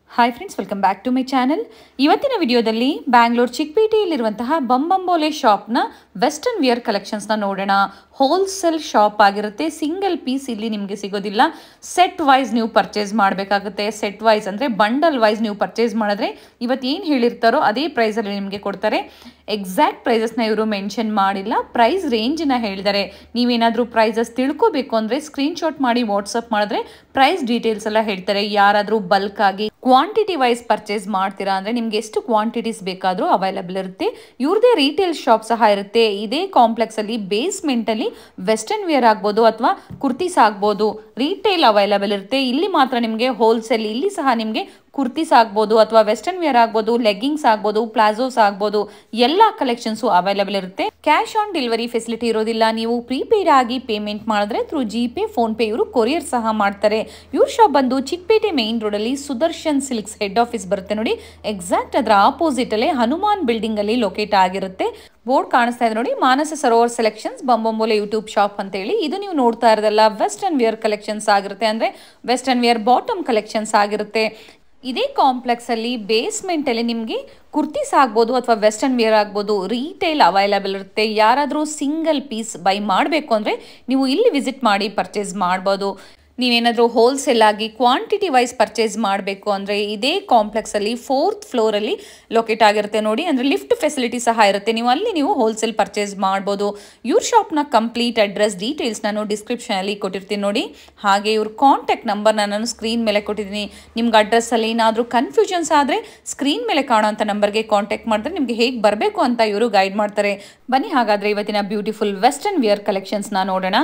Hi friends welcome back to my channel ಇವತ್ತಿನ ವಿಡಿಯೋದಲ್ಲಿ ಬ್ಯಾಂಗ್ಳೂರ್ ಚಿಕ್ಕಪೇಟೆಯಲ್ಲಿರುವಂತಹ ಬಂಬಂಬೋಲೆ ಶಾಪ್ನ ವೆಸ್ಟರ್ನ್ ವಿಯರ್ ಕಲೆಕ್ಷನ್ಸ್ನ ನೋಡೋಣ ಹೋಲ್ಸೇಲ್ ಶಾಪ್ ಆಗಿರುತ್ತೆ ಸಿಂಗಲ್ ಪೀಸ್ ಇಲ್ಲಿ ನಿಮಗೆ ಸಿಗೋದಿಲ್ಲ ಸೆಟ್ ವೈಸ್ ನೀವು ಪರ್ಚೇಸ್ ಮಾಡಬೇಕಾಗುತ್ತೆ ಸೆಟ್ ವೈಸ್ ಅಂದರೆ ಬಂಡಲ್ ವೈಸ್ ನೀವು ಪರ್ಚೇಸ್ ಮಾಡಿದ್ರೆ ಇವತ್ತು ಏನು ಹೇಳಿರ್ತಾರೋ ಅದೇ ಪ್ರೈಸಲ್ಲಿ ನಿಮಗೆ ಕೊಡ್ತಾರೆ ಎಕ್ಸಾಕ್ಟ್ ಪ್ರೈಸಸ್ನ ಇವರು ಮೆನ್ಷನ್ ಮಾಡಿಲ್ಲ ಪ್ರೈಸ್ ರೇಂಜನ್ನ ಹೇಳಿದ್ದಾರೆ ನೀವೇನಾದರೂ ಪ್ರೈಸಸ್ ತಿಳ್ಕೋಬೇಕು ಅಂದರೆ ಸ್ಕ್ರೀನ್ಶಾಟ್ ಮಾಡಿ ವಾಟ್ಸಪ್ ಮಾಡಿದ್ರೆ ಪ್ರೈಸ್ ಡೀಟೇಲ್ಸ್ ಎಲ್ಲ ಹೇಳ್ತಾರೆ ಯಾರಾದರೂ ಬಲ್ಕ್ ಆಗಿ ಕ್ವಾಂಟಿಟಿ ವೈಸ್ ಪರ್ಚೇಸ್ ಮಾಡ್ತೀರಾ ಅಂದರೆ ನಿಮ್ಗೆ ಎಷ್ಟು ಕ್ವಾಂಟಿಟೀಸ್ ಬೇಕಾದರೂ ಅವೈಲಬಲ್ ಇರುತ್ತೆ ಇವ್ರದೇ ರೀಟೇಲ್ ಶಾಪ್ ಸಹ ಇರುತ್ತೆ ಇದೇ ಕಾಂಪ್ಲೆಕ್ಸಲ್ಲಿ ಬೇಸ್ಮೆಂಟಲ್ಲಿ ವೆಸ್ಟರ್ನ್ ವೇರ್ ಆಗ್ಬೋದು ಅಥವಾ ಕುರ್ತೀಸ್ ಆಗ್ಬೋದು ರೀಟೇಲ್ ಅವೈಲಬಲ್ ಇರುತ್ತೆ ಇಲ್ಲಿ ಮಾತ್ರ ನಿಮಗೆ ಹೋಲ್ಸೇಲ್ ಇಲ್ಲಿ ಸಹ ನಿಮಗೆ ಕುರ್ತೀಸ್ ಆಗ್ಬೋದು ಅಥವಾ ವೆಸ್ಟರ್ನ್ ವೇರ್ ಆಗ್ಬೋದು ಲೆಗ್ಗಿಂಗ್ಸ್ ಆಗ್ಬೋದು ಪ್ಲಾಜೋಸ್ ಆಗ್ಬೋದು ಎಲ್ಲ ಕಲೆಕ್ಷನ್ಸು ಅವೈಲಬಲ್ ಇರುತ್ತೆ ಕ್ಯಾಶ್ ಆನ್ ಡೆಲಿವರಿ ಫೆಸಿಲಿಟಿ ಇರೋದಿಲ್ಲ ನೀವು ಪ್ರೀಪೇಡ್ ಆಗಿ ಪೇಮೆಂಟ್ ಮಾಡಿದ್ರೆ through G pay PhonePe ಇವರು ಕೊರಿಯರ್ ಸಹ ಮಾಡ್ತಾರೆ ಇವ್ರ ಶಾಪ್ ಬಂದು ಚಿಕ್ಕಪೇಟೆ ಮೇನ್ ರೋಡಲ್ಲಿ ಸುದರ್ಶನ್ ಸಿಲ್ಕ್ಸ್ ಹೆಡ್ ಆಫೀಸ್ ಬರುತ್ತೆ ನೋಡಿ ಎಕ್ಸಾಕ್ಟ್ ಅದರ ಆಪೋಸಿಟ್ ಅಲ್ಲೇ ಹನುಮಾನ್ ಬಿಲ್ಡಿಂಗ್ ಅಲ್ಲಿ ಲೊಕೇಟ್ ಆಗಿರುತ್ತೆ ಬೋರ್ಡ್ ಕಾಣಿಸ್ತಾ ಇದೆ ನೋಡಿ Manasa Sarovar selections Bambombole YouTube shop ಅಂತ ಹೇಳಿ ಇದು ನೀವು ನೋಡ್ತಾ ಇರೋದಲ್ಲ ವೆಸ್ಟರ್ನ್ ವೇರ್ ಕಲೆಕ್ಷನ್ಸ್ ಆಗಿರುತ್ತೆ ಅಂದ್ರೆ ವೆಸ್ಟರ್ನ್ ವೇರ್ ಬಾಟಮ್ ಕಲೆಕ್ಷನ್ಸ್ ಆಗಿರುತ್ತೆ ಇದೇ ಕಾಂಪ್ಲೆಕ್ಸ್ ಅಲ್ಲಿ ಬೇಸ್ಮೆಂಟ್ ಅಲ್ಲಿ ನಿಮಗೆ ಕುರ್ತೀಸ್ ಆಗ್ಬೋದು ಅಥವಾ ವೆಸ್ಟರ್ನ್ ವೇರ್ ಆಗ್ಬೋದು ರೀಟೇಲ್ ಅವೈಲಬಲ್ ಇರುತ್ತೆ ಯಾರಾದರೂ ಸಿಂಗಲ್ ಪೀಸ್ ಬೈ ಮಾಡಬೇಕು ಅಂದರೆ ನೀವು ಇಲ್ಲಿ ವಿಸಿಟ್ ಮಾಡಿ ಪರ್ಚೇಸ್ ಮಾಡ್ಬೋದು ನೀವೇನಾದರೂ ಹೋಲ್ಸೇಲ್ ಆಗಿ ಕ್ವಾಂಟಿಟಿ ವೈಸ್ ಪರ್ಚೇಸ್ ಮಾಡಬೇಕು ಅಂದರೆ ಇದೇ ಕಾಂಪ್ಲೆಕ್ಸಲ್ಲಿ ಫೋರ್ತ್ ಫ್ಲೋರಲ್ಲಿ ಲೊಕೇಟ್ ಆಗಿರುತ್ತೆ ನೋಡಿ ಅಂದರೆ ಲಿಫ್ಟ್ ಫೆಸಿಲಿಟಿ ಸಹ ಇರುತ್ತೆ ನೀವು ಅಲ್ಲಿ ನೀವು ಹೋಲ್ಸೇಲ್ ಪರ್ಚೇಸ್ ಮಾಡ್ಬೋದು ಇವ್ರ ಶಾಪ್ನ ಕಂಪ್ಲೀಟ್ ಅಡ್ರೆಸ್ ಡೀಟೇಲ್ಸ್ ನಾನು ಡಿಸ್ಕ್ರಿಪ್ಷನಲ್ಲಿ ಕೊಟ್ಟಿರ್ತೀನಿ ನೋಡಿ ಹಾಗೆ ಇವ್ರ ಕಾಂಟ್ಯಾಕ್ಟ್ ನಂಬರ್ನ ನಾನು ಸ್ಕ್ರೀನ್ ಮೇಲೆ ಕೊಟ್ಟಿದ್ದೀನಿ ನಿಮ್ಗೆ ಅಡ್ರೆಸ್ಸಲ್ಲಿ ಏನಾದರೂ ಕನ್ಫ್ಯೂಷನ್ಸ್ ಆದರೆ ಸ್ಕ್ರೀನ್ ಮೇಲೆ ಕಾಣೋಂಥ ನಂಬರ್ಗೆ ಕಾಂಟ್ಯಾಕ್ಟ್ ಮಾಡಿದ್ರೆ ನಿಮಗೆ ಹೇಗೆ ಬರಬೇಕು ಅಂತ ಇವರು ಗೈಡ್ ಮಾಡ್ತಾರೆ ಬನ್ನಿ ಹಾಗಾದರೆ ಇವತ್ತಿನ ಬ್ಯೂಟಿಫುಲ್ ವೆಸ್ಟರ್ನ್ ವಿಯರ್ ಕಲೆಕ್ಷನ್ಸ್ನ ನೋಡೋಣ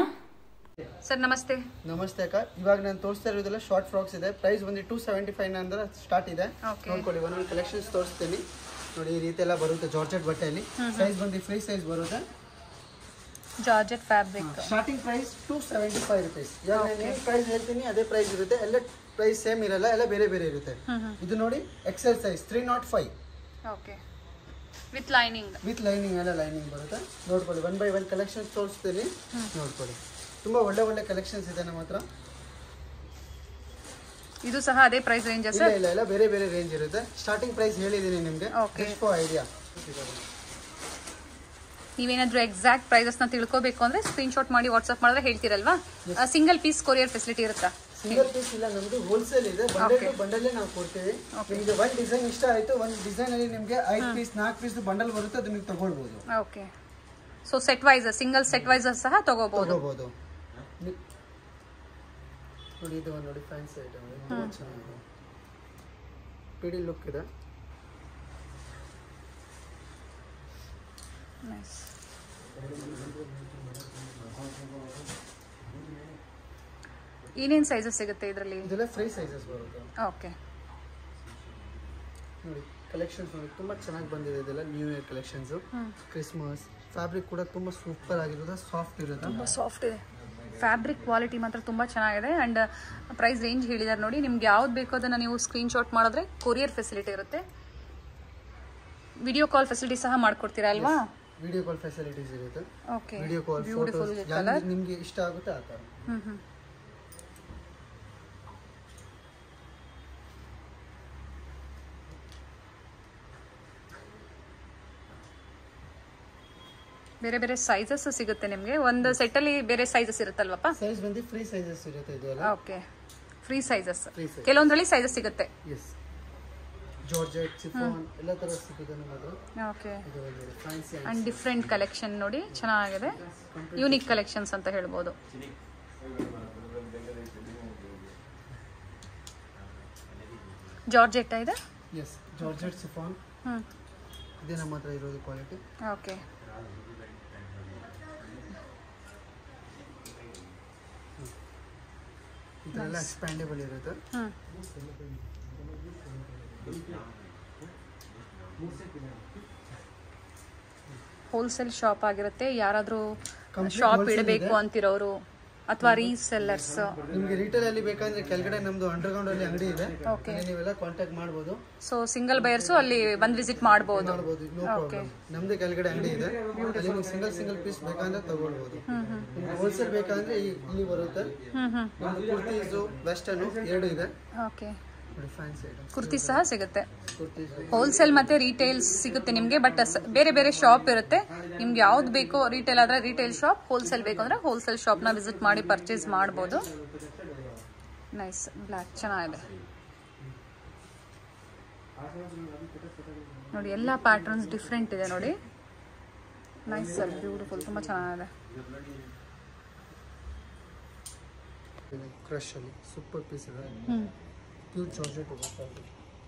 ಸರ್ ನಮಸ್ತೆ ನಮಸ್ತೆ ಅಕ್ಕ ಇವಾಗ ನಾನು ತೋರಿಸ್ತಾ ಇರೋದೆಲ್ಲ ಶಾರ್ಟ್ ಫ್ರಾಕ್ಸ್ ಇದೆ ಪ್ರೈಸ್ ಬಂದು ಟೂ ಸೆವೆಂಟಿ ಫೈವ್ ಅಂದ್ರೆ ಸ್ಟಾರ್ಟ್ ಇದೆ Okay. ನೋಡ್ಕೊಳ್ಳಿ ಒಂದೊಂದು ಕಲೆಕ್ಷನ್ಸ್ ತೋರಿಸ್ತೀನಿ ನೋಡಿ ಈ ರೀತಿ ಎಲ್ಲ ಬರುತ್ತೆ ಜಾರ್ಜೆಟ್ ಬಟ್ಟೆಯಲ್ಲಿ ಸೈಜ್ ಬಂದು ಫ್ರೀ ಸೈಜ್ ಬರುತ್ತೆ georgette fabric starting price two seventy five rupees ಇವಾಗ ನಾನು ಏನು ಪ್ರೈಸ್ ಹೇಳ್ತೀನಿ ಅದೇ ಪ್ರೈಸ್ ಇರುತ್ತೆ ಎಲ್ಲ ಪ್ರೈಸ್ ಸೇಮ್ ಇರಲ್ಲ ಎಲ್ಲ ಬೇರೆ ಬೇರೆ ಇರುತ್ತೆ ಇದು ನೋಡಿ XL size three naught five okay with lining with lining ಎಲ್ಲ ಲೈನಿಂಗ್ ಬರುತ್ತೆ ನೋಡ್ಕೊಳ್ಳಿ ಒನ್ ಬೈ ಒನ್ ಕಲೆಕ್ಷನ್ಸ್ ತೋರಿಸ್ತೀನಿ ನೋಡ್ಕೊಳ್ಳಿ ತುಂಬ ಒಳ್ಳೆ ಒಳ್ಳೆ ಕಲೆಕ್ಷನ್ಸ್ ಇದೆ ನಮ್ಮ ಹತ್ರ ಇದು ಸಹ ಅದೇ ಪ್ರೈಸ್ ರೇಂಜ್ ಇಲ್ಲ ಇಲ್ಲ ಇಲ್ಲ ಬೇರೆ ಬೇರೆ ರೇಂಜ್ ಇರುತ್ತೆ ಸ್ಟಾರ್ಟಿಂಗ್ ಪ್ರೈಸ್ ಹೇಳಿದ್ದೀನಿ ನಿಮಗೆ Okay. ಎಷ್ಟು ಐಡಿಯಾ ನೀವೇನಾದ್ರೂ ಎಕ್ಸಾಕ್ಟ್ ಪ್ರೈಸಸ್ ನ ತಿಳ್ಕೋಬೇಕು ಅಂದ್ರೆ ಸ್ಕ್ರೀನ್ಶಾಟ್ ಮಾಡಿ ವಾಟ್ಸ್ಆಪ್ ಮಾಡಿದ್ರೆ ಹೇಳ್ತೀರಲ್ವಾ ಸಿಂಗಲ್ ಪೀಸ್ ಕೊರಿಯರ್ ಫೆಸಿಲಿಟಿ ಇರುತ್ತಾ ಸಿಂಗಲ್ ಪೀಸ್ ಇಲ್ಲ ನಮ್ದು ಹೋಲ್ಸೇಲ್ ಇದೆ ಬಂಡಲ್ ಬಂಡಲ್ಲೇ ನಾವು ಕೊಡ್ತೀವಿ ನಿಮಗೆ ಒಂದು ಡಿಸೈನ್ ಇಷ್ಟ ಆಯ್ತು ಒಂದು ಡಿಸೈನ್ ಅಲ್ಲಿ ನಿಮಗೆ ಐದು ಪೀಸ್ ನಾಲ್ಕು ಪೀಸ್ ಬಂಡಲ್ ಬರುತ್ತೆ ಅದು ನೀವು ತಗೊಳ್ಬೋದು okay so set wise single set wise ಸಹ ತಗೋಬಹುದು ತಗೋಬಹುದು ನಿ- ನೋಡಿ ಇದು ಒಂದು ನೋಡಿ ಫ್ಯಾನ್ಸಿ ಐಟಮ್ ತುಂಬ ಚೆನ್ನಾಗಿದೆ ಪಿಡಿ ಲುಕ್ ಇದೆ ಏನೇನ್ ಸೈಜಸ್ ಸಿಗುತ್ತೆ ಇದರಲ್ಲಿ ಇದೆಲ್ಲ ಫ್ರೀ ಸೈಜಸ್ ಬರುತ್ತೆ ಓಕೆ ನೋಡಿ ಕಲೆಕ್ಷನ್ಸ್ ನೋಡಿ ತುಂಬ ಚೆನ್ನಾಗಿ ಬಂದಿದೆ ಇದೆಲ್ಲ new year collections Christmas fabric ಕೂಡ ತುಂಬ ಸೂಪರ್ ಆಗಿರುತ್ತೆ ಸಾಫ್ಟ್ ಇರುತ್ತೆ ತುಂಬ ಸಾಫ್ಟ್ ಇದೆ ಫ್ಯಾಬ್ರಿಕ್ ಕ್ವಾಲಿಟಿ ಮಾತ್ರ ತುಂಬ ಚೆನ್ನಾಗಿದೆ ಆ್ಯಂಡ್ ಪ್ರೈಸ್ ರೇಂಜ್ ಹೇಳಿದ್ದಾರೆ ನೋಡಿ ನಿಮ್ಗೆ ಯಾವ್ದು ಬೇಕೋ ಅದನ್ನು ನೀವು ಸ್ಕ್ರೀನ್ಶಾಟ್ ಮಾಡಿದ್ರೆ ಕೊರಿಯರ್ ಫೆಸಿಲಿಟಿ ಇರುತ್ತೆ ವಿಡಿಯೋ ಕಾಲ್ ಫೆಸಿಲಿಟಿ ಸಹ ಮಾಡ್ಕೊಡ್ತೀರಾ ಅಲ್ವಾ ವಿಡಿಯೋ ಕಾಲ್ ಫೆಸಿಲಿಟೀಸ್ ಇರುತ್ತೆ okay video call beautiful photos colour ನಿಮಗೆ ಇಷ್ಟ ಆಗುತ್ತೆ ಆ ಥರ ಹ್ಞೂ ಹ್ಞೂ ಬೇರೆ ಬೇರೆ ಸೈಜಸ್ ಸಿಗುತ್ತೆ ನಿಮಗೆ ಒಂದು ಸೆಟ್ಟಲ್ಲಿ ಬೇರೆ ಸೈಜಸ್ ಇರುತ್ತಲ್ವಪ್ಪ ಸೈಜ್ ಬಂದು ಫ್ರೀ ಸೈಜಸ್ ಇರುತ್ತೆ ಇದು ಎಲ್ಲ okay free sizes free size ಕೆಲವೊಂದ್ರಲ್ಲಿ ಸೈಜಸ್ ಸಿಗುತ್ತೆ ಎಸ್ ಜಾರ್ಜೆಟ್ ಚಿಫಾನ್ ಎಲ್ಲ ಥರ ಸಿಗುತ್ತೆ ನಮ್ಮ ಹತ್ರ ಓಕೆ ಇದು ಒಂದು ಫ್ಯಾನ್ಸಿ ಅಂಡ್ ಡಿಫ್ರೆಂಟ್ ಕಲೆಕ್ಷನ್ ನೋಡಿ ಚೆನ್ನಾಗಿದೆ ಯೂನಿಕ್ ಕಲೆಕ್ಷನ್ಸ್ ಅಂತ ಹೇಳ್ಬೋದು ಜಾರ್ಜೆಟ್ ಇದೆ ಎಸ್ ಜಾರ್ಜೆಟ್ ಚಿಫಾನ್ ಹ್ಞೂ ಇದೇ ನಮ್ಮ ಹತ್ರ ಇರೋದು ಕ್ವಾಲಿಟಿ ಓಕೆ ಇದೆಲ್ಲ ಎಕ್ಸ್ಪ್ಯಾಂಡೇಬಲ್ ಇರುತ್ತೆ ಹ್ಞೂ ಹೋಲ್ಸೇಲ್ ಶಾಪ್ ಆಗಿರುತ್ತೆ ಯಾರಾದರೂ Complete ಶಾಪ್ wholesale ಇಡಬೇಕು ಇದೆ. ಅಂತಿರೋರು ಅಥವಾ ರೀಸೆಲ್ಲರ್ಸ್ ನಿಮಗೆ ರಿಟೇಲ್ ಅಲ್ಲಿ ಬೇಕಂದ್ರೆ ಕೆಳಗಡೆ ನಮ್ದು ಅಂಡರ್ಗ್ರೌಂಡ್ ಅಲ್ಲಿ ಅಂಗಡಿ ಇದೆ Okay. ಅಲ್ಲಿ ನೀವೆಲ್ಲ ಕಾಂಟ್ಯಾಕ್ಟ್ ಮಾಡ್ಬೋದು ಸೊ ಸಿಂಗಲ್ ಬಯರ್ಸು ಅಲ್ಲಿ ಬಂದು ವಿಸಿಟ್ ಮಾಡ್ಬೋದು ಮಾಡ್ಬೋದು ನೋ ಪ್ರಾಬ್ಲಮ್ ನಮ್ದೇ ಕೆಳಗಡೆ ಅಂಗಡಿ ಇದೆ ಅಲ್ಲಿ ನೀವು ಸಿಂಗಲ್ ಸಿಂಗಲ್ ಪೀಸ್ ಬೇಕಂದ್ರೆ ತಗೊಳ್ಬೋದು ನಿಮ್ಗೆ ಹೋಲ್ಸೇಲ್ ಬೇಕಂದ್ರೆ ಈ- ಇಲ್ಲಿ ಬರುತ್ತೆ ಹ್ಞೂ ಹ್ಞೂ ನಮ್ದು ಕುರ್ತೀಸು ವೆಸ್ಟರ್ನು ಎರಡು ಇದೆ ಓಕೆ ನೋಡಿ ಫ್ಯಾನ್ಸಿ ಐಟಮ್ ಕುರ್ತಿ ಸಹ ಸಿಗುತ್ತೆ ಕುರ್ತಿ ಹೋಲ್ಸೇಲ್ ಮತ್ತೆ ರಿಟೇಲ್ಸ್ ಸಿಗುತ್ತೆ ನಿಮಗೆ ಬಟ್ ಬೇರೆ ಬೇರೆ ಶಾಪ್ ಇರುತ್ತೆ ನಿಮ್ಗೆ ಯಾವ್ದು ಬೇಕೋ ರಿಟೇಲ್ ಆದ್ರೆ ರಿಟೇಲ್ ಶಾಪ್ ಹೋಲ್ಸೇಲ್ ಬೇಕು ಅಂದ್ರೆ ಹೋಲ್ಸೇಲ್ ಶಾಪ್ನ ವಿಸಿಟ್ ಮಾಡಿ ಪರ್ಚೇಸ್ ಮಾಡ್ಬೋದು ನೈಸ್ ಬ್ಲ್ಯಾಕ್ ಚೆನ್ನಾಗಿದೆ ನೋಡಿ ಎಲ್ಲ ಪ್ಯಾಟರ್ನ್ಸ್ ಡಿಫ್ರೆಂಟ್ ಇದೆ ನೋಡಿ ನೈಸ್ ಸರ್ ಬ್ಯೂಟಿಫುಲ್ ತುಂಬ ಚೆನ್ನಾಗಿದೆ ಕ್ರಶ್ ಅಲ್ಲಿ ಸೂಪರ್ ಪೀಸ್ ಇದೆ ಹ್ಮ್ ಪ್ಯೂರ್ ಜಾರ್ಜೆಟ್ ಬರುತ್ತೆ ಅದು.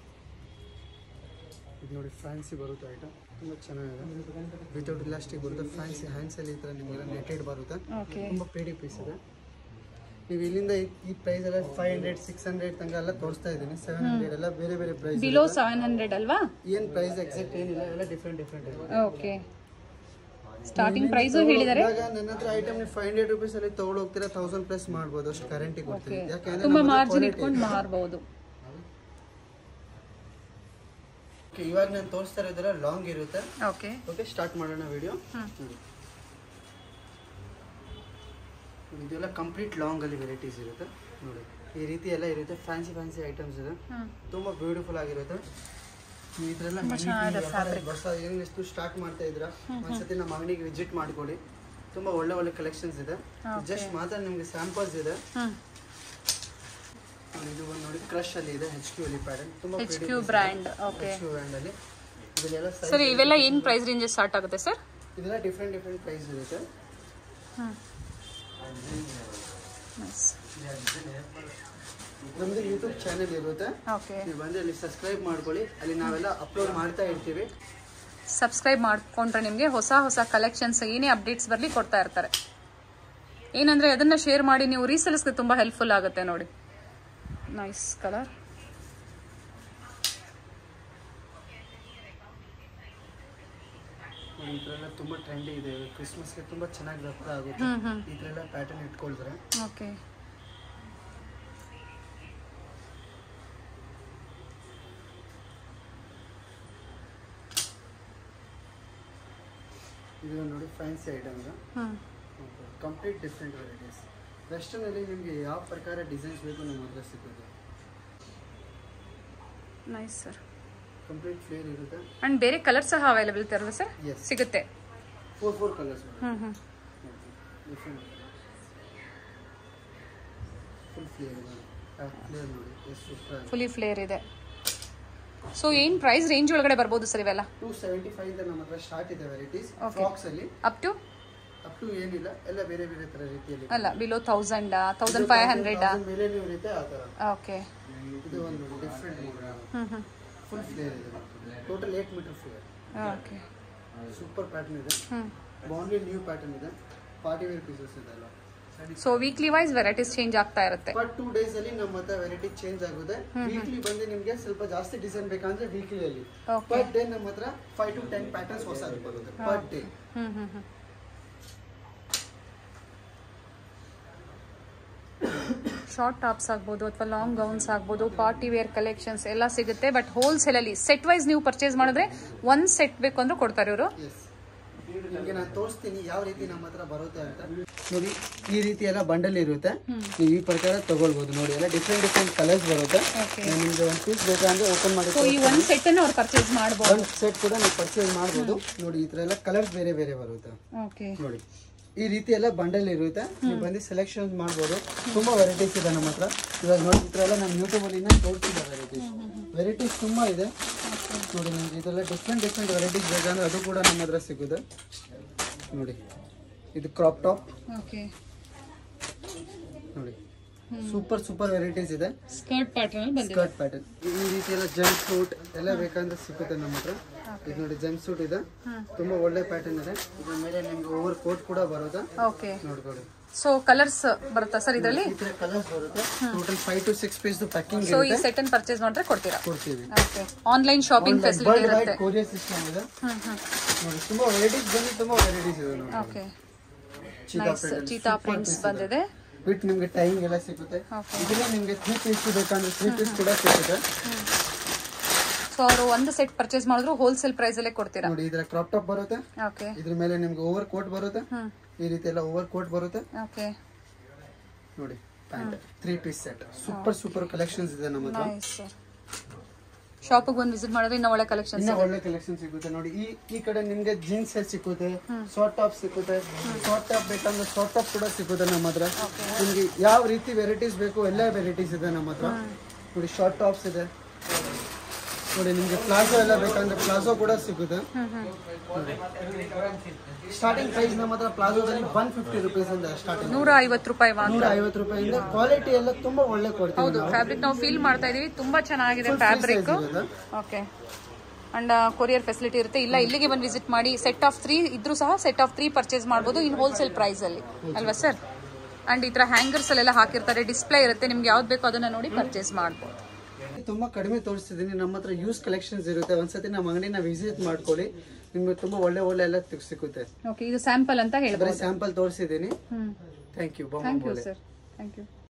ಇದು ನೋಡಿ ಫ್ಯಾನ್ಸಿ ಬರುತ್ತೆ ಐಟಮ್ ತುಂಬ ಚೆನ್ನಾಗಿದೆ ವಿತೌಟ್ ಇಲಾಸ್ಟಿಕ್ ಬರುತ್ತೆ ಫ್ಯಾನ್ಸಿ ಹ್ಯಾಂಡ್ಸಲ್ಲಿ ಈ ಥರ ನಿಮಗೆಲ್ಲ ನೆಟೆಡ್ ಬರುತ್ತೆ ಓಕೆ ತುಂಬ ಪೇಡಿ ಪೀಸ್ ಇದೆ ನೀವು ಇಲ್ಲಿಂದ ಈ- ಈ ಪ್ರೈಸ್ ಎಲ್ಲ ಫೈವ್ ಹಂಡ್ರೆಡ್ ಸಿಕ್ಸ್ ಹಂಡ್ರೆಡ್ ತನಕ ಎಲ್ಲ ತೋರಿಸ್ತಾ ಇದ್ದೀನಿ ಸೆವೆನ್ ಹಂಡ್ರೆಡ್ ಎಲ್ಲ ಬೇರೆ ಬೇರೆ ಪ್ರೈಸ್ ಬಿಲೋ ಸೆವೆನ್ ಹಂಡ್ರೆಡ್ ಅಲ್ವಾ ಏನು ಪ್ರೈಸ್ ಎಕ್ಸಾಕ್ಟ್ ಏನಿಲ್ಲ ಎಲ್ಲ ಡಿಫ್ರೆಂಟ್ ಡಿಫ್ರೆಂಟ್ ಇದೆ ಓಕೆ ಸ್ಟಾರ್ಟಿಂಗ್ ಪ್ರೈಸು ಹೇಳಿದ್ದಾರೆ ಇವಾಗ ನನ್ನ ಹತ್ರ ಐಟಮ್ ನೀವು ಫೈವ್ ಹಂಡ್ರೆಡ್ ರುಪೀಸ್ ಅಲ್ಲಿ ತಗೊಂಡು ಹೋಗ್ತೀರಾ ತೌಸಂಡ್ ಪ್ಲಸ್ ಮಾಡ್ಬೋದು ಅಷ್ಟು ಕರೆಂಟಿ ಕೊಡ್ತೀವಿ ಯಾಕೆಂದ್ರೆ ತುಂಬಾ ನಮ್ಮ ಹತ್ರ ಮಾರ್ಜಿನ್ quality ಇಟ್ಕೊಂಡು ಮಾರ್ಬಹುದು Okay, ಇವಾಗ ನಾನು ತೋರಿಸ್ತಾ ಇರೋದೆಲ್ಲ ಲಾಂಗ್ ಇರುತ್ತೆ ಓಕೆ ಓಕೆ ಸ್ಟಾರ್ಟ್ ಮಾಡೋಣ ವಿಡಿಯೋ ಇದೆಲ್ಲ ಕಂಪ್ಲೀಟ್ ಲಾಂಗ್ ಅಲ್ಲಿ ವೆರೈಟೀಸ್ ಇರುತ್ತೆ ನೋಡಿ ಈ ರೀತಿ ಎಲ್ಲ ಇರುತ್ತೆ ಫ್ಯಾನ್ಸಿ ಫ್ಯಾನ್ಸಿ ಐಟಮ್ಸ್ ಇದೆ ತುಂಬಾ ಬ್ಯೂಟಿಫುಲ್ ಆಗಿರುತ್ತೆ ನೀವು ಈ ಥರ ಎಲ್ಲ ಅಂಗಡಿ ಹೊಸ ಏನಿಷ್ಟು ಸ್ಟಾರ್ಟ್ ಮಾಡ್ತಾ ಇದ್ರ ಒಂದ್ಸತಿ ನಮ್ಮ ಅಂಗಡಿಗೆ ವಿಸಿಟ್ ಮಾಡ್ಕೊಡಿ ತುಂಬಾ ಒಳ್ಳೆ ಒಳ್ಳೆ ಕಲೆಕ್ಷನ್ಸ್ ಇದೆ ಜಸ್ಟ್ ಮಾತ್ರ ನಿಮ್ಗೆ ಸ್ಯಾಂಪಲ್ಸ್ ಇದೆ ಹ್ಮ್ ಇದು ಒಂದು ನೋಡಿ ಕ್ರಶ್ ಅಲ್ಲಿ ಇದೆ ಹೆಚ್ ಕ್ಯೂ ಅಲ್ಲಿ ಪ್ಯಾಟರ್ನ್ ತುಂಬಾ H Q brand okay H Q brand ಅಲ್ಲಿ ಇದೆಲ್ಲ ಸರ್ ಇವೆಲ್ಲ ಏನ್ ಪ್ರೈಸ್ ರೇಂಜ್ ಸ್ಟಾರ್ಟ್ ಆಗುತ್ತೆ ಸರ್ ಇದೆಲ್ಲ ಡಿಫ್ರೆಂಟ್ ಡಿಫ್ರೆಂಟ್ ಪ್ರೈಸ್ ಇರುತ್ತೆ ನೈಸ್ ನಮ್ದು ಯೂಟ್ಯೂಬ್ ಚಾನೆಲ್ ಇರುತ್ತೆ ಓಕೆ ನೀವು ಬಂದು ಅಲ್ಲಿ ಸಬ್ಸ್ಕ್ರೈಬ್ ಮಾಡ್ಕೊಳ್ಳಿ ಅಲ್ಲಿ ನಾವೆಲ್ಲ ಅಪ್ಲೋಡ್ ಮಾಡ್ತಾ ಇರ್ತೀವಿ ಸಬ್ಸ್ಕ್ರೈಬ್ ಮಾಡ್ಕೊಂಡ್ರೆ ನಿಮಗೆ ಹೊಸ ಹೊಸ ಕಲೆಕ್ಷನ್ಸ್ ಏನೇ ಅಪ್ಡೇಟ್ಸ್ ಬರಲಿ ಕೊಡ್ತಾ ಇರ್ತಾರೆ ಏನಂದ್ರೆ ಅದನ್ನ ಶೇರ್ ಮಾಡಿ ನೀವು ರೀಸೆಲ್ಸ್ಗೆ ತುಂಬಾ ಹೆಲ್ಪ್ಫುಲ್ ಆಗುತ್ತೆ ನೋಡಿ ನೈಸ್ ಕಲರ್ ನೋಡಿ, ಈ ಥರ ಎಲ್ಲ ತುಂಬಾ ಟ್ರೆಂಡಿ ಇದೆ ಕ್ರಿಸ್ಮಸ್ಗೆ ತುಂಬಾ ಚೆನ್ನಾಗಿ ದಪ್ಪ ಆಗುತ್ತೆ ಹ್ಮ್ ಹ್ಮ್ ಈ ಥರ ಎಲ್ಲ ಪ್ಯಾಟರ್ನ್ ಇಟ್ಕೊಳ್ತಾರೆ ಓಕೆ ಇದು ನೋಡಿ ಫ್ಯಾನ್ಸಿ ಐಟಮ್ ಇದೆ hmm complete different varieties western ಅಲ್ಲಿ ನಿಮಗೆ ಯಾವ ಪ್ರಕಾರ ಡಿಸೈನ್ಸ್ ಬೇಕು ನಮ್ಮ ಹತ್ರ ಸಿಗುತ್ತೆ ನೈಸ್ ಸರ್ ಕಂಪ್ಲೀಟ್ ಫ್ಲೇರ್ ಇರುತ್ತೆ ಅಂಡ್ ಬೇರೆ ಕಲರ್ ಸಹ ಅವೈಲೇಬಲ್ ಇರುತ್ತೆ ಸರ್ Yes. ಸಿಗುತ್ತೆ four four colours hmm hmm different full flare ಇದೆ ಫ್ಲೇರ್ ನೋಡಿ ಎಷ್ಟು ಸೂಪರ್ ಫುಲಿ ಫ್ಲೇರ್ ಇದೆ ಸೊ ಏನ್ ಪ್ರೈಸ್ ರೇಂಜ್ ಒಳಗಡೆ ಬರ್ಬೋದು ಸರ್ ಇವೆಲ್ಲ ಟೂ ಸೆವೆಂಟಿ ಫೈವ್ ಇಂದ ನಮ್ಮ ಹತ್ರ ಸ್ಟಾರ್ಟ್ ಇದೆ ವೆರೈಟೀಸ್ Okay. ಫ್ರಾಕ್ಸ್ ಅಲ್ಲಿ ಅಪ್ ಟು ಅಪ್ ಟು ಏನಿಲ್ಲ ಎಲ್ಲ ಬೇರೆ ಬೇರೆ ತರ ರೀತಿಯಲ್ಲಿ ಅಲ್ಲ below thousand thousand five hundred ಮೇಲೆ ನೀವು ಇರುತ್ತೆ ಆ ತರ ಓಕೆ ಇದು ಒಂದು different hmm hmm full flare ಇದೆ total eight metre flare okay super pattern ಇದೆ ಹ್ಮ್ ಬೌಂಡ್ರಿ ನ್ಯೂ ಪ್ಯಾಟರ್ನ್ ಇದೆ ಪಾರ್ಟಿ ವೇರ್ ಪೀಸಸ್ ಇದೆ ಎಲ್ಲ so weekly wise varieties change ಆಗ್ತಾ ಇರುತ್ತೆ ಬಟ್ ಟೂ ಡೇಸ್ ಅಲ್ಲಿ ನಮ್ಮ ಹತ್ರ ವೆರೈಟಿ ಚೇಂಜ್ ಆಗುತ್ತೆ ವೀಕ್ಲಿ ಬಂದು ನಿಮಗೆ ಸ್ವಲ್ಪ ಜಾಸ್ತಿ ಡಿಸೈನ್ ಬೇಕಂದ್ರೆ ವೀಕ್ಲಿ ಅಲ್ಲಿ ಓಕೆ ಪರ್ ಡೇ ನಮ್ಮ ಹತ್ರ ಫೈವ್ ಟು ಟೆನ್ ಪ್ಯಾಟರ್ನ್ಸ್ ಹೊಸ ಬರುತ್ತೆ per day hmm hmm hmm short tops ಆಗ್ಬೋದು ಅಥವಾ ಲಾಂಗ್ ಗೌನ್ಸ್ ಆಗ್ಬೋದು ಪಾರ್ಟಿ ವೇರ್ ಕಲೆಕ್ಷನ್ಸ್ ಎಲ್ಲ ಸಿಗುತ್ತೆ ಬಟ್ ಹೋಲ್ಸೇಲ್ ಅಲ್ಲಿ ಸೆಟ್ ವೈಸ್ ನೀವು ಪರ್ಚೇಸ್ ಮಾಡಿದ್ರೆ ಒಂದ್ ಸೆಟ್ ಬೇಕು ಅಂದ್ರೆ ಕೊಡ್ತಾರೆ ಇವರು ಎಸ್ ನಿಮಗೆ ನಾನು ತೋರಿಸ್ತೀನಿ ಯಾವ ರೀತಿ ನಮ್ಮ ಹತ್ರ ಬರುತ್ತೆ ಅಂತ ನೋಡಿ ಈ ರೀತಿ ಎಲ್ಲ ಬಂಡಲ್ ಇರುತ್ತೆ ನೀವು ಈ ಪ್ರಕಾರ ತಗೊಳ್ಬೋದು ನೋಡಿ ಎಲ್ಲ ಡಿಫ್ರೆಂಟ್ ಡಿಫ್ರೆಂಟ್ ಕಲರ್ಸ್ ಬರುತ್ತೆ ಓಕೆ ನಾನು ನಿಮ್ಗೆ ಒಂದು ಪೀಸ್ ಬೇಕಂದ್ರೆ ಓಪನ್ ಮಾಡಿ ಸೊ ಈ ಒಂದ್ ಸೆಟ್ ಅನ್ನು ಅವ್ರು ಪರ್ಚೇಸ್ ಮಾಡ್ಬೋದು ಒಂದು ಸೆಟ್ ಕೂಡ ನೀವು ಪರ್ಚೇಸ್ ಮಾಡ್ಬೋದು ನೋಡಿ ಈ ತರ ಎಲ್ಲ ಕಲರ್ಸ್ ಬೇರೆ ಬೇರೆ ಬರುತ್ತೆ ಓಕೆ ನೋಡಿ ಈ ರೀತಿ ಎಲ್ಲ ಬಂಡಲ್ ಇರುತ್ತೆ ನೀವು ಬಂದು ಸೆಲೆಕ್ಷನ್ ಮಾಡ್ಬೋದು ತುಂಬಾ ವೆರೈಟೀಸ್ ಇದೆ ನಮ್ಮ ಹತ್ರ ಇವಾಗ ನೋಡಿ ಈ ಥರ ಎಲ್ಲ ನಮ್ಮ ಯೂಟ್ಯೂಬ್ ಅಲ್ಲಿ ತೋರಿಸಿದ ವೆರೈಟೀಸ್ ವೆರೈಟೀಸ್ ತುಂಬಾ ಇದೆ ನೋಡಿ ನಿಮ್ಗೆ ಇದೆಲ್ಲ ಡಿಫ್ರೆಂಟ್ ಡಿಫ್ರೆಂಟ್ ವೆರೈಟೀಸ್ ಬೇಕಂದ್ರೆ ಅದು ಕೂಡ ನಮ್ಮ ಹತ್ರ ಸಿಗುತ್ತೆ ನೋಡಿ ಇದು ಕ್ರಾಪ್ ಟಾಪ್ ಓಕೆ ನೋಡಿ ಸೂಪರ್ ಸೂಪರ್ ವೆರೈಟೀಸ್ ಇದೆ ಸ್ಕರ್ಟ್ ಪ್ಯಾಟರ್ನ್ ಬಂದಿದೆ ಸ್ಕರ್ಟ್ ಪ್ಯಾಟರ್ನ್ ಈ ರೀತಿ ಎಲ್ಲ ಜಂಪ್ ಸೂಟ್ ಎಲ್ಲ ಬೇಕಂದ್ರೆ ಸಿಗುತ್ತೆ ನಮ್ಮ ಹತ್ರ ಇದು ನೋಡಿ ಜಂಪ್ ಸೂಟ್ ಇದೆ ತುಂಬಾ ಒಳ್ಳೆ ಪ್ಯಾಟರ್ನ್ ಇದೆ ಇದ್ರ ಮೇಲೆ ನಿಮ್ಗೆ ಓವರ್ ಕೋಟ್ ಕೂಡ ಬರುತ್ತೆ ಓಕೆ ನೋಡ್ಕೊಳ್ಳಿ ಸೊ ಕಲರ್ಸ್ ಬರುತ್ತಾ ಸರ್ ಇದರಲ್ಲಿ ಈ ತರ ಕಲರ್ಸ್ ಬರುತ್ತೆ total five to six piece packing so ಈ ಸೆಟ್ ಅನ್ನು ಪರ್ಚೇಸ್ ಮಾಡಿದ್ರೆ ಕೊಡ್ತೀರಾ ಕೊಡ್ತೀವಿ okay online shopping facility world wide ಇರುತ್ತೆ ಕೊರಿಯರ್ ಸಿಸ್ಟಮ್ ಇದೆ ಹ್ಮ್ ಹ್ಮ್ ನೋಡಿ ತುಂಬಾ ವೆರೈಟೀಸ್ ಬಂದು ತುಂಬಾ ವೆರೈಟೀಸ್ ಇದೆ ನೋಡಿ okay cheetah nice cheetah prints ಬಂದಿದೆ ಬಿಟ್ ನಿಮ್ಗೆ ಟೈಮ್ ಎಲ್ಲ ಸಿಗುತ್ತೆ Okay. ಇದನ್ನ ನಿಮ್ಗೆ ತ್ರೀ ಪೀಸ್ ಬೇಕಂದ್ರೆ ತ್ರೀ ಪೀಸ್ ಕೂಡ ಸಿಗುತ್ತೆ ಸೊ ಅವರು ಒಂದು ಸೆಟ್ ಪರ್ಚೇಸ್ ಮಾಡಿದ್ರು ಹೋಲ್ಸೇಲ್ ಪ್ರೈಸ್ ಅಲ್ಲೇ ಕೊಡ್ತೀರಾ ನೋಡಿ ಇದರ ಕ್ರಾಪ್ ಟಾಪ್ ಬರುತ್ತೆ ಓಕೆ ಇದ್ರ ಮೇಲೆ ನಿಮ್ಗೆ ಓವರ್ ಕೋಟ್ ಬರುತ್ತೆ ಹ್ಮ್ ಈ ರೀತಿ ಎಲ್ಲ ಓವರ್ ಕೋಟ್ ಬರುತ್ತೆ ಓಕೆ ನೋಡಿ pant three piece set super super collections ಇದೆ ನಮ್ಮ ಹತ್ರ ನೈಸ್ ಸರ್ ಶಾಪಿಗೆ ಬಂದು ವಿಸಿಟ್ ಮಾಡಿದ್ರೆ ಇನ್ನೂ ಒಳ್ಳೆ ಕಲೆಕ್ಷನ್ಸ್ ಇನ್ನ ಒಳ್ಳೆ ಕಲೆಕ್ಷನ್ ಸಿಗುತ್ತೆ ನೋಡಿ ಈ ಈ ಕಡೆ ನಿಮ್ಗೆ ಜೀನ್ಸ್ ಸೆಟ್ ಸಿಕ್ಕುತ್ತೆ ಶಾರ್ಟ್ ಟಾಪ್ ಸಿಕ್ಕುತ್ತೆ ಶಾರ್ಟ್ ಟಾಪ್ ಬೇಕಂದ್ರೆ ಶಾರ್ಟ್ ಟಾಪ್ ಕೂಡ ಸಿಕ್ಕುತ್ತೆ ನಮ್ಮ ಹತ್ರ ನಿಮ್ಗೆ ಯಾವ ರೀತಿ ವೆರೈಟೀಸ್ ಬೇಕು ಎಲ್ಲ ವೆರೈಟೀಸ್ ಇದೆ ನಮ್ಮ ಹತ್ರ ನೋಡಿ ಶಾರ್ಟ್ ಟಾಪ್ಸ್ ಇದೆ ನೋಡಿ ನಿಮ್ಗೆ ಪ್ಲಾಜೋ ಎಲ್ಲ ಬೇಕಂದ್ರೆ ಪ್ಲಾಜೋ ಕೂಡ ಸಿಗುತ್ತೆ ಸ್ಟಾರ್ಟಿಂಗ್ ಪ್ರೈಸ್ ನಮ್ಮ ಹತ್ರ ಪ್ಲಾಜೋದಲ್ಲಿ ಒನ್ ಫಿಫ್ಟಿ ರುಪೀಸ್ ಇಂದ ಸ್ಟಾರ್ಟಿಂಗ್ ನೂರ ಐವತ್ತು ರೂಪಾಯಿ ಮಾತ್ರ ನೂರ ಐವತ್ತು ರೂಪಾಯಿಂದ ಕ್ವಾಲಿಟಿ ಎಲ್ಲ ತುಂಬಾ ಒಳ್ಳೆ ಕೊಡ್ತೀವಿ ಹೌದು ಫ್ಯಾಬ್ರಿಕ್ ನಾವು ಫೀಲ್ ಮಾಡ್ತಾ ಇದೀವಿ ತುಂಬಾ ಚೆನ್ನಾಗಿದೆ ಫ್ಯಾಬ್ರಿಕ್ ಇರುತ್ತೆ. ಓಕೆ ಅಂಡ್ ಕೊರಿಯರ್ ಫೆಸಿಲಿಟಿ ಇರುತ್ತೆ ಇಲ್ಲ ಇಲ್ಲಿಗೆ ಬಂದು ವಿಸಿಟ್ ಮಾಡಿ ಸೆಟ್ ಆಫ್ ತ್ರೀ ಇದ್ರೂ ಸಹ ಸೆಟ್ ಆಫ್ ತ್ರೀ ಪರ್ಚೇಸ್ ಮಾಡ್ಬೋದು ಇನ್ ಹೋಲ್ಸೇಲ್ ಪ್ರೈಸ್ ಅಲ್ಲಿ ಅಲ್ವಾ ಸರ್ ಅಂಡ್ ಈ ತರ ಹ್ಯಾಂಗರ್ಸ್ ಅಲ್ಲೆಲ್ಲ ಹಾಕಿರ್ತಾರೆ ಡಿಸ್ಪ್ಲೇ ಇರುತ್ತೆ ನಿಮ್ಗೆ ಯಾವ್ದು ಬೇಕೋ ಅದನ್ನ ನೋಡಿ ಪರ್ಚೇಸ್ ಮಾಡ್ಬೋದು ತುಂಬಾ ಕಡಿಮೆ ತೋರಿಸ್ತಿದ್ದೀನಿ ನಮ್ಮ ಹತ್ರ ಯೂಸ್ ಕಲೆಕ್ಷನ್ಸ್ ಇರುತ್ತೆ ಒಂದ್ಸತಿ ನಮ್ಮ ಅಂಗಡಿನ ವಿಸಿಟ್ ಮಾಡ್ಕೊಳ್ಳಿ ನಿಮ್ಗೆ ತುಂಬಾ ಒಳ್ಳೆ ಒಳ್ಳೆ ಎಲ್ಲ ಸಿಕ್- ಸಿಗುತ್ತೆ ಓಕೆ ಇದು ಸ್ಯಾಂಪಲ್ ಅಂತ ಬರೀ ಹೇಳ್ಬೋದು ಸ್ಯಾಂಪಲ್ ತೋರಿಸಿದ್ದೀನಿ hmm thank you thank you sir thank you